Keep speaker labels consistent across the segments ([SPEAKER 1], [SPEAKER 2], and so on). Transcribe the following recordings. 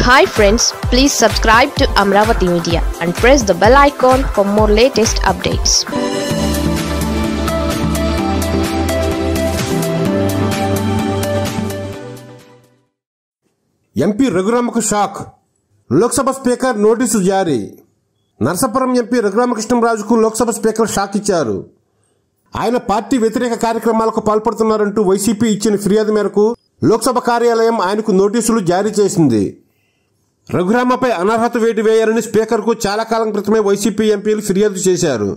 [SPEAKER 1] hi friends please subscribe to Amaravati media and press the bell icon for more latest updates
[SPEAKER 2] MP రఘురామకు shock Lok Sabha speaker notice జారీ Narasapuram MP రఘురామకృష్ణంరాజుకు Lok Sabha speaker shock ఇచ్చారు ఆయన party వ్యతిరేక కార్యక్రమాలకు పాల్పడుతున్నారంటూ YCP ఇచ్చిన ఫిర్యాదు మేరకు లోక్సభ కార్యాలయం ఆయనకు నోటీసులు జారీ చేసింది రఘురామపై అనర్హత వేటు వేయాలని స్పీకర్కు చాలా కాలం క్రితమే వైసీపీ ఎంపీలు ఫిర్యాదు చేశారు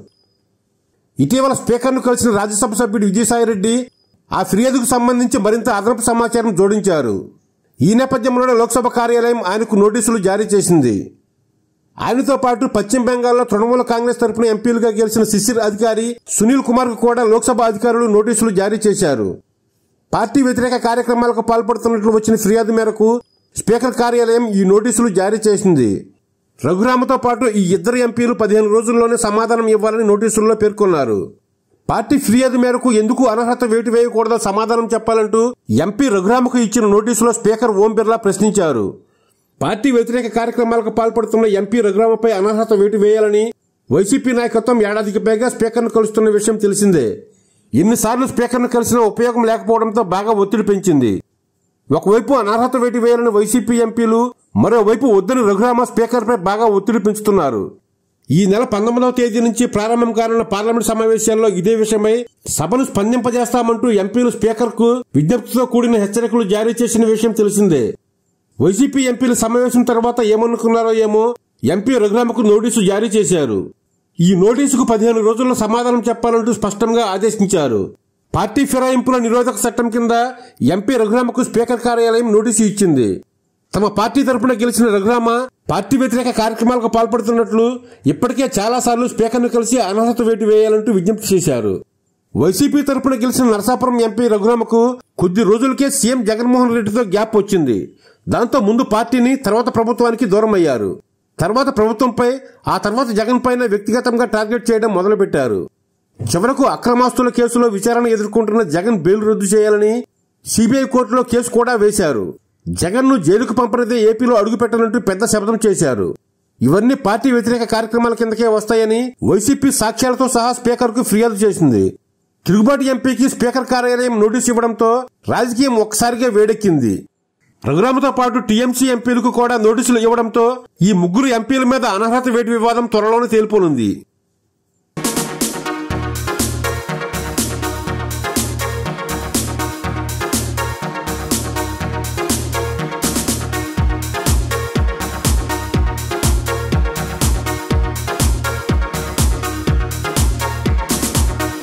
[SPEAKER 2] ఇటీవల స్పీకర్ను కలిసిన రాజ్యసభ సభ్యుడు విజయసాయిరెడ్డి ఆ ఫిర్యాదుకు సంబంధించి మరింత అదనపు సమాచారం జోడించారు ఈ నేపథ్యంలోనే లోక్సభ కార్యాలయం ఆయనకు నోటీసులు జారీ చేసింది ఆయనతో పాటు పశ్చిమ బెంగాల్లో తృణమూల కాంగ్రెస్ తరపున ఎంపీలుగా గెలిచిన శిశిర్ అధికారి సునీల్ కుమార్ కు కూడా లోక్సభ అధికారులు నోటీసులు జారీ చేశారు పార్టీ వ్యతిరేక కార్యక్రమాలకు పాల్పడుతున్నట్లు వచ్చిన ఫిర్యాదు మేరకు స్పీకర్ కార్యాలయం ఈ నోటీసులు జారీ చేసింది రఘురామతో పాటు ఈ ఇద్దరు ఎంపీలు పదిహేను రోజుల్లోనే సమాధానం ఇవ్వాలని నోటీసుల్లో పేర్కొన్నారు పార్టీ ఫిర్యాదు మేరకు ఎందుకు అనర్హత వేటు వేయకూడదో సమాధానం చెప్పాలంటూ ఎంపీ రఘురామకు ఇచ్చిన నోటీసులో స్పీకర్ ఓం బిర్లా ప్రశ్నించారు పార్టీ వ్యతిరేక కార్యక్రమాలకు పాల్పడుతున్న ఎంపీ రఘురామపై అనర్హత వేటు వేయాలని వైసీపీ నాయకత్వం ఏడాదికి పైగా స్పీకర్ను కలుస్తున్న విషయం తెలిసిందే ఎన్నిసార్లు స్పీకర్ను కలిసినా ఉపయోగం లేకపోవడంతో బాగా ఒత్తిడి పెంచింది ఒకవైపు అనర్హత వేటు వేయాలని వైసీపీ ఎంపీలు మరోవైపు వద్దని రఘురామ స్పీకర్పై బాగా ఒత్తిడి పెంచుతున్నారు ఈ నెల పంతొమ్మిదవ తేదీ నుంచి ప్రారంభం కానున్న పార్లమెంట్ సమావేశాల్లో ఇదే విషయమై సభను స్పందింపజేస్తామంటూ ఎంపీలు స్పీకర్కు విజ్ఞప్తితో కూడిన హెచ్చరికలు జారీ చేసిన విషయం తెలిసిందే వైసీపీ ఎంపీల సమావేశం తర్వాత ఏమనుకున్నారో ఏమో ఎంపీ రఘురామకు నోటీసు జారీ చేశారు ఈ నోటీసుకు పదిహేను రోజుల్లో సమాధానం చెప్పాలంటూ స్పష్టంగా ఆదేశించారు పార్టీ ఫిరాయింపుల నిరోధక చట్టం కింద ఎంపీ రఘురామకు స్పీకర్ కార్యాలయం నోటీసు ఇచ్చింది తమ పార్టీ తరపున గెలిచిన రఘురామ పార్టీ వ్యతిరేక కార్యక్రమాలకు పాల్పడుతున్నట్లు ఇప్పటికే చాలాసార్లు స్పీకర్ను కలిసి అనర్హత వేటు వేయాలంటూ విజ్ఞప్తి చేశారు వైసీపీ తరపున గెలిచిన నరసాపురం ఎంపీ రఘురామకు కొద్ది రోజులకే సీఎం జగన్మోహన్ రెడ్డితో గ్యాప్ వచ్చింది దాంతో ముందు పార్టీని తర్వాత ప్రభుత్వానికి దూరం అయ్యారు తర్వాత ప్రభుత్వంపై ఆ తర్వాత జగన్ పైన వ్యక్తిగతంగా టార్గెట్ చేయడం మొదలుపెట్టారు చివరకు అక్రమాస్తుల కేసులో విచారణ ఎదుర్కొంటున్న జగన్ బెయిల్ రద్దు చేయాలని సిబిఐ కోర్టులో కేసు కూడా వేశారు జగన్ ను జైలుకు పంపనిదే ఏపీలో అడుగుపెట్టనంటూ పెద్ద శబ్దం చేశారు ఇవన్నీ పార్టీ వ్యతిరేక కార్యక్రమాల కిందకే వస్తాయని వైసీపీ సాక్ష్యాలతో సహా స్పీకర్ కు ఫిర్యాదు చేసింది తిరుగుబాటు ఎంపీకి స్పీకర్ కార్యాలయం నోటీసు ఇవ్వడంతో రాజకీయం ఒక్కసారిగా వేడెక్కింది రఘురామతో పాటు టీఎంసీ ఎంపీలకు కూడా నోటీసులు ఇవ్వడంతో ఈ ముగ్గురు ఎంపీల మీద అనర్హత వేటు వివాదం త్వరలోనే తేలిపోనుంది